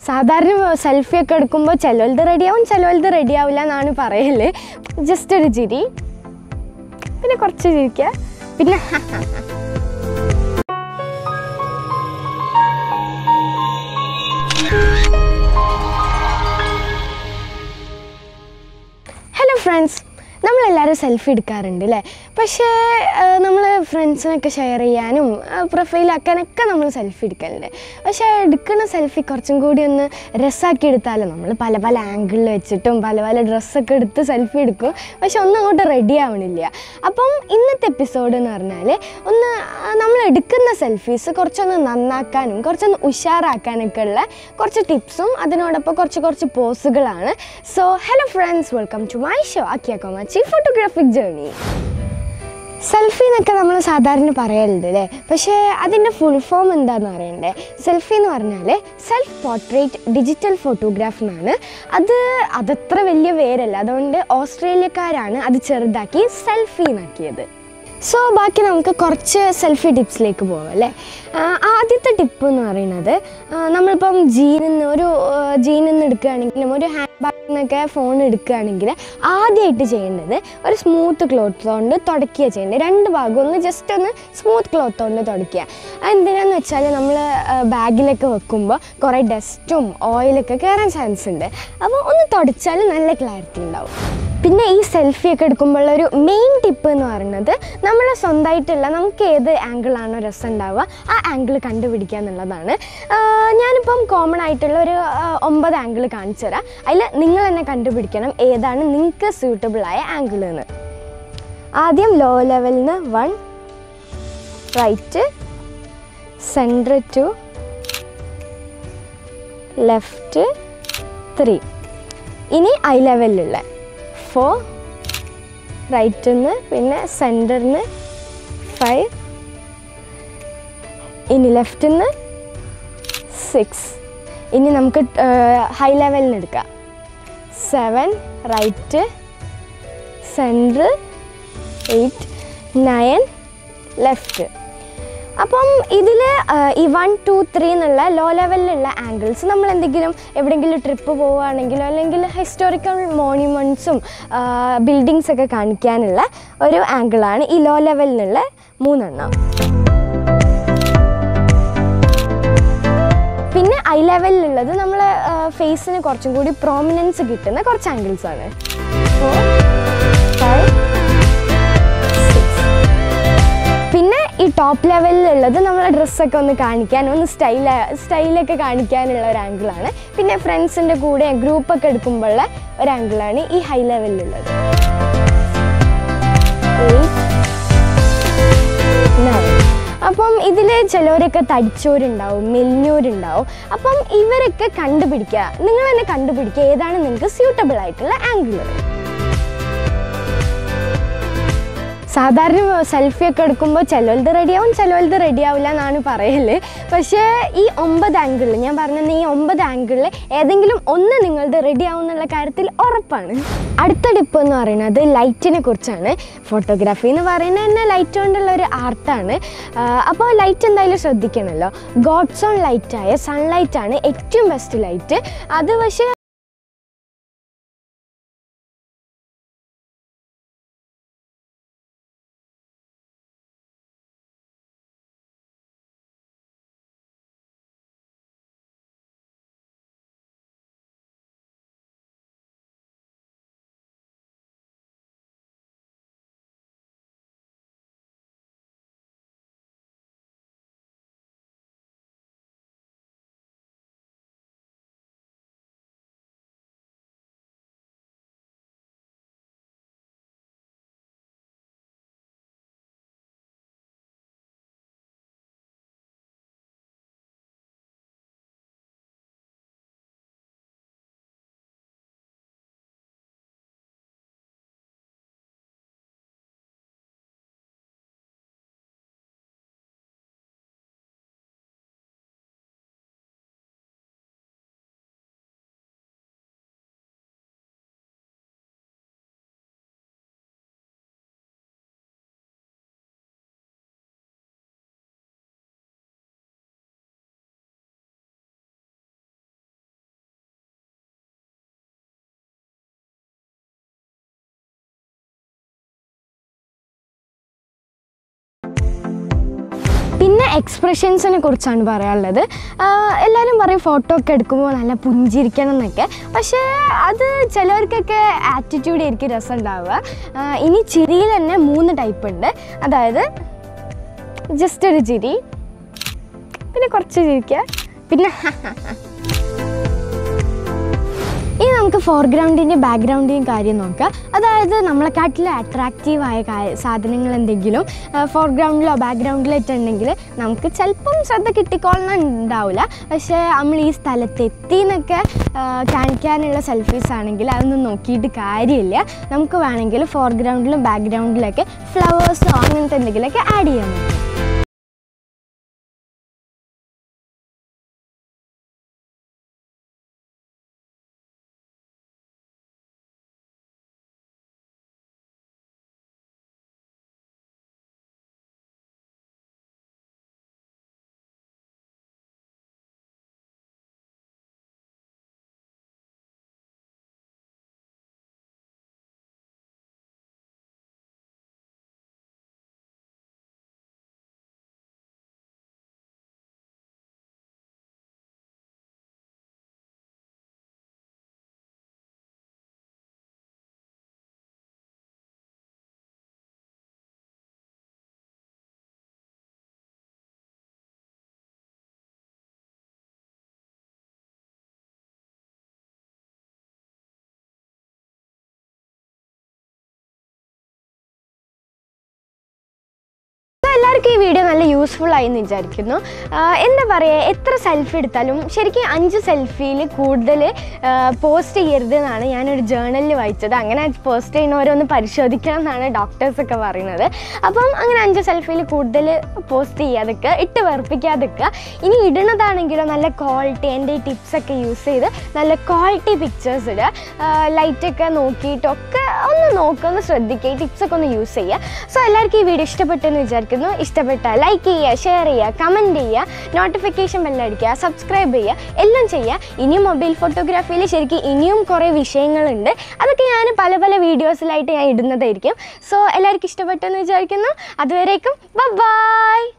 സാധാരണ സെൽഫി ഒക്കെ എടുക്കുമ്പോൾ ചിലവലത് റെഡിയാവും ചിലവലത് റെഡിയാവില്ല എന്നാണ് പറയല് ജസ്റ്റ് ഒരു ചിരി പിന്നെ കുറച്ച് ചിരിക്കുക പിന്നെ ഹലോ ഫ്രണ്ട്സ് നമ്മളെല്ലാവരും സെൽഫി എടുക്കാറുണ്ട് അല്ലേ പക്ഷേ നമ്മൾ ഫ്രണ്ട്സിനൊക്കെ ഷെയർ ചെയ്യാനും പ്രൊഫൈലാക്കാനൊക്കെ നമ്മൾ സെൽഫി എടുക്കലുണ്ട് പക്ഷേ എടുക്കുന്ന സെൽഫി കുറച്ചും കൂടി ഒന്ന് രസമാക്കി എടുത്താലോ നമ്മൾ പല പല ആംഗിളിൽ വെച്ചിട്ടും പല പല ഡ്രസ്സൊക്കെ എടുത്ത് സെൽഫി എടുക്കും പക്ഷെ ഒന്നും അങ്ങോട്ട് റെഡി ആവണില്ല അപ്പം ഇന്നത്തെ എപ്പിസോഡ് എന്ന് പറഞ്ഞാൽ ഒന്ന് ആ, നമ്മൾ എടുക്കുന്ന സെൽഫീസ് കുറച്ചൊന്ന് നന്നാക്കാനും കുറച്ചൊന്ന് ഉഷാറാക്കാനൊക്കെ ഉള്ള കുറച്ച് ടിപ്സും അതിനോടൊപ്പം കുറച്ച് കുറച്ച് പോസുകളാണ് so hello friends welcome to my show അക്കിയ കൊമാച്ചി ഫോട്ടോഗ്രാഫിക് ജേർണി സെൽഫി എന്നൊക്കെ നമ്മൾ സാധാരണ പറയലുണ്ട് അല്ലേ പക്ഷേ അതിൻ്റെ ഫുൾ ഫോം എന്താണെന്ന് അറിയണ്ടേ സെൽഫി എന്ന് പറഞ്ഞാൽ സെൽഫ് പോർട്രേറ്റ് ഡിജിറ്റൽ ഫോട്ടോഗ്രാഫ് എന്നാണ് അത് അതത്ര വലിയ പേരല്ല അതുകൊണ്ട് ഓസ്ട്രേലിയക്കാരാണ് അത് ചെറുതാക്കി സെൽഫി എന്നാക്കിയത് സോ ബാക്കി നമുക്ക് കുറച്ച് സെൽഫി ടിപ്സിലേക്ക് പോകാം അല്ലേ ആ, ആദ്യത്തെ ടിപ്പ് എന്ന് പറയുന്നത് ആ, നമ്മളിപ്പം ജീനിൽ നിന്ന് ഒരു ജീനിൽ നിന്ന് എടുക്കുകയാണെങ്കിലും ഒരു ഹാൻഡ് ബാഗിൽ നിന്നൊക്കെ ഫോൺ എടുക്കുകയാണെങ്കിൽ ആദ്യമായിട്ട് ചെയ്യേണ്ടത് ഒരു സ്മൂത്ത് ക്ലോത്ത് കൊണ്ട് തുടയ്ക്കുക ചെയ്യേണ്ടത് രണ്ട് ഭാഗം ഒന്ന് ജസ്റ്റ് ഒന്ന് സ്മൂത്ത് ക്ലോത്ത് കൊണ്ട് തുടയ്ക്കുക അതെന്തിനാന്ന് വെച്ചാൽ നമ്മൾ ബാഗിലൊക്കെ വെക്കുമ്പോൾ കുറേ ഡസ്റ്റും ഓയിലൊക്കെ കയറാൻ ചാൻസ് ഉണ്ട് അപ്പോൾ ഒന്ന് തുടച്ചാൽ നല്ല ക്ലാരിറ്റി ഉണ്ടാവും പിന്നെ ഈ സെൽഫി ഒക്കെ എടുക്കുമ്പോഴുള്ള ഒരു മെയിൻ ടിപ്പ് എന്ന് പറയുന്നത് നമ്മൾ സ്വന്തമായിട്ടുള്ള നമുക്ക് ഏത് ആംഗിളാണോ രസം ഉണ്ടാവുക ആ ആംഗിൾ കണ്ടുപിടിക്കുക എന്നുള്ളതാണ് ആഹ് ഞാനിപ്പം കോമൺ ആയിട്ടുള്ള ഒരു ആഹ് ഒമ്പത് ആംഗിൾ കാണിച്ചു തരാം അതിൽ നിങ്ങൾ തന്നെ കണ്ടുപിടിക്കണം ഏതാണ് നിങ്ങൾക്ക് സ്യൂട്ടബിൾ ആയ ആംഗിൾ എന്ന് ആദ്യം ലോ ലെവലിൽ നിന്ന് one right centre two left three ഇനി ഐ ലെവലിലുള്ള ഫോർ റൈറ്റിൽ നിന്ന് പിന്നെ സെൻറ്ററിൽ നിന്ന് ഫൈവ് ഇനി ലെഫ്റ്റിൽ നിന്ന് സിക്സ് ഇനി നമുക്ക് ഹൈ ലെവലിൽ നിന്ന് എടുക്കാം seven right centre eight nine left അപ്പം ഇതിൽ ഈ വൺ ടു ത്രീ എന്നുള്ള ലോ ലെവലിലുള്ള ആംഗിൾസ് നമ്മൾ എന്തെങ്കിലും എവിടെയെങ്കിലും ട്രിപ്പ് പോവുകയാണെങ്കിലോ അല്ലെങ്കിൽ ഹിസ്റ്റോറിക്കൽ മോണ്യുമെൻറ്റ്സും ബിൽഡിങ്സ് ഒക്കെ കാണിക്കാനുള്ള ഒരു ആംഗിളാണ് ഈ ലോ ലെവലിലുള്ള മൂന്നെണ്ണം പിന്നെ ഐ ലെവലിലുള്ളത് നമ്മൾ ഫേസിന് കുറച്ചും കൂടി പ്രോമിനൻസ് കിട്ടുന്ന കുറച്ച് ആംഗിൾസ് ആണ് ഫോർ ഫൈവ് സിക്സ് പിന്നെ ഈ ടോപ്പ് ലെവലിലുള്ളത് നമ്മളെ ഡ്രസ്സൊക്കെ ഒന്ന് കാണിക്കാൻ ഒന്ന് സ്റ്റൈല സ്റ്റൈലൊക്കെ കാണിക്കാനുള്ള ഒരു ആംഗിളാണ് പിന്നെ ഫ്രണ്ട്സിൻ്റെ കൂടെ ഗ്രൂപ്പൊക്കെ എടുക്കുമ്പോഴുള്ള ഒരു ആംഗിളാണ് ഈ ഹൈ ലെവലിലുള്ളത് അപ്പം ഇതിൽ ചിലവരൊക്കെ തടിച്ചോരുണ്ടാവും മെലിഞ്ഞോരുണ്ടാവും അപ്പം ഇവരൊക്കെ കണ്ടുപിടിക്കുക നിങ്ങൾ തന്നെ കണ്ടുപിടിക്കുക ഏതാണ് നിങ്ങൾക്ക് സ്യൂട്ടബിൾ ആയിട്ടുള്ള ആംഗിൾ സാധാരണ സെൽഫി ഒക്കെ എടുക്കുമ്പോൾ ചിലവലത് റെഡിയാവും ചിലവലത് റെഡിയാവില്ല എന്നാണ് പറയല് പക്ഷേ ഈ ഒമ്പത് ആംഗിളിൽ ഞാൻ പറഞ്ഞ ഈ ഒമ്പത് ആംഗിളിൽ ഏതെങ്കിലും ഒന്ന് നിങ്ങളുടെ റെഡി ആവും എന്നുള്ള കാര്യത്തിൽ ഉറപ്പാണ് അടുത്ത ടിപ്പ് എന്ന് പറയുന്നത് ലൈറ്റിനെ കുറിച്ചാണ് ഫോട്ടോഗ്രാഫി എന്ന് പറയുന്നത് തന്നെ ലൈറ്റ് കൊണ്ടുള്ള ഒരു ആർട്ടാണ് അപ്പോൾ ലൈറ്റ് എന്തായാലും ശ്രദ്ധിക്കണമല്ലോ ഗോഡ്സ് ഓൺ ലൈറ്റായ സൺലൈറ്റാണ് ഏറ്റവും ബെസ്റ്റ് ലൈറ്റ് അത് പക്ഷേ പിന്നെ എക്സ്പ്രഷൻസിനെ കുറിച്ചാണ് പറയാനുള്ളത് ആഹ് എല്ലാവരും പറയും ഫോട്ടോ ഒക്കെ എടുക്കുമ്പോൾ നല്ല പുഞ്ചിരിക്കണം എന്നൊക്കെ പക്ഷേ അത് ചിലവർക്കൊക്കെ ആറ്റിറ്റ്യൂഡ് ആയിരിക്കും രസം ഉണ്ടാവുക ആഹ് ഇനി ചിരിയിൽ തന്നെ മൂന്ന് ടൈപ്പ് ഉണ്ട് അതായത് ജസ്റ്റ് ഒരു ചിരി പിന്നെ കുറച്ച് ചിരിക്കുക പിന്നെ ഇനി നമുക്ക് ഫോർഗ്രൗണ്ടിൻ്റെയും ബാക്ക്ഗ്രൗണ്ടിൻ്റെയും കാര്യം നോക്കാം അതായത് നമ്മളെക്കാട്ടിൽ അട്രാക്റ്റീവായ കാ- സാധനങ്ങൾ എന്തെങ്കിലും ഫോർഗ്രൗണ്ടിലോ ബാക്ക്ഗ്രൗണ്ടിലോ ഇട്ടുണ്ടെങ്കിൽ നമുക്ക് ചിലപ്പം ശ്രദ്ധ കിട്ടിക്കോളണം ഉണ്ടാവില്ല പക്ഷേ നമ്മൾ ഈ സ്ഥലത്ത് എത്തി എന്നൊക്കെ ആ, കാണിക്കാനുള്ള സെൽഫീസ് ആണെങ്കിൽ അതൊന്നും നോക്കിയിട്ട് കാര്യമില്ല നമുക്ക് വേണമെങ്കിൽ ഫോർഗ്രൗണ്ടിലും ബാക്ക്ഗ്രൗണ്ടിലൊക്കെ ഫ്ലവേഴ്സോ അങ്ങനത്തെ എന്തെങ്കിലുമൊക്കെ ആഡ് ചെയ്യാൻ പറ്റും അപ്പോൾ എല്ലാവർക്കും ഈ വീഡിയോ നല്ല യൂസ്ഫുൾ ആയി എന്ന് വിചാരിക്കുന്നു ആഹ് എന്താ പറയുക എത്ര സെൽഫി എടുത്താലും ശരിക്കും അഞ്ച് സെൽഫിയിൽ കൂടുതൽ പോസ്റ്റ് ചെയ്യരുത് എന്നാണ് ഞാനൊരു ജേണലിൽ വായിച്ചത് അങ്ങനെ പോസ്റ്റ് ചെയ്യുന്നവരൊന്ന് പരിശോധിക്കണം എന്നാണ് ഡോക്ടേഴ്സൊക്കെ പറയുന്നത് അപ്പം അങ്ങനെ അഞ്ച് സെൽഫിയിൽ കൂടുതൽ പോസ്റ്റ് ചെയ്യാതൊക്കെ ഇട്ട് വെറുപ്പിക്കാതൊക്കെ ഇനി ഇടുന്നതാണെങ്കിലോ നല്ല ക്വാളിറ്റി എൻ്റെ ഈ ടിപ്സൊക്കെ യൂസ് ചെയ്ത് നല്ല ക്വാളിറ്റി പിക്ചേഴ്സ് ഇടുക ലൈറ്റൊക്കെ നോക്കിയിട്ടൊക്കെ ഒന്ന് നോക്കുക ഒന്ന് ശ്രദ്ധിക്കുക ഈ ടിപ്സൊക്കെ ഒന്ന് യൂസ് ചെയ്യുക സോ എല്ലാവർക്കും ഈ വീഡിയോ ഇഷ്ടപ്പെട്ടെന്ന് വിചാരിക്കുന്നു ഇഷ്ടപ്പെട്ടാൽ ലൈക്ക് ചെയ്യുക ഷെയർ ചെയ്യുക കമൻറ്റ് ചെയ്യുക നോട്ടിഫിക്കേഷൻ ബെല്ലടിക്കുക സബ്സ്ക്രൈബ് ചെയ്യുക എല്ലാം ചെയ്യുക ഇനിയും മൊബൈൽ ഫോട്ടോഗ്രാഫിയിൽ ശരിക്കും ഇനിയും കുറേ വിഷയങ്ങളുണ്ട് അതൊക്കെ ഞാൻ പല പല വീഡിയോസിലായിട്ട് ഞാൻ ഇടുന്നതായിരിക്കും സോ എല്ലാവർക്കും ഇഷ്ടപ്പെട്ടെന്ന് വിചാരിക്കുന്നു അതുവരേക്കും ബൈ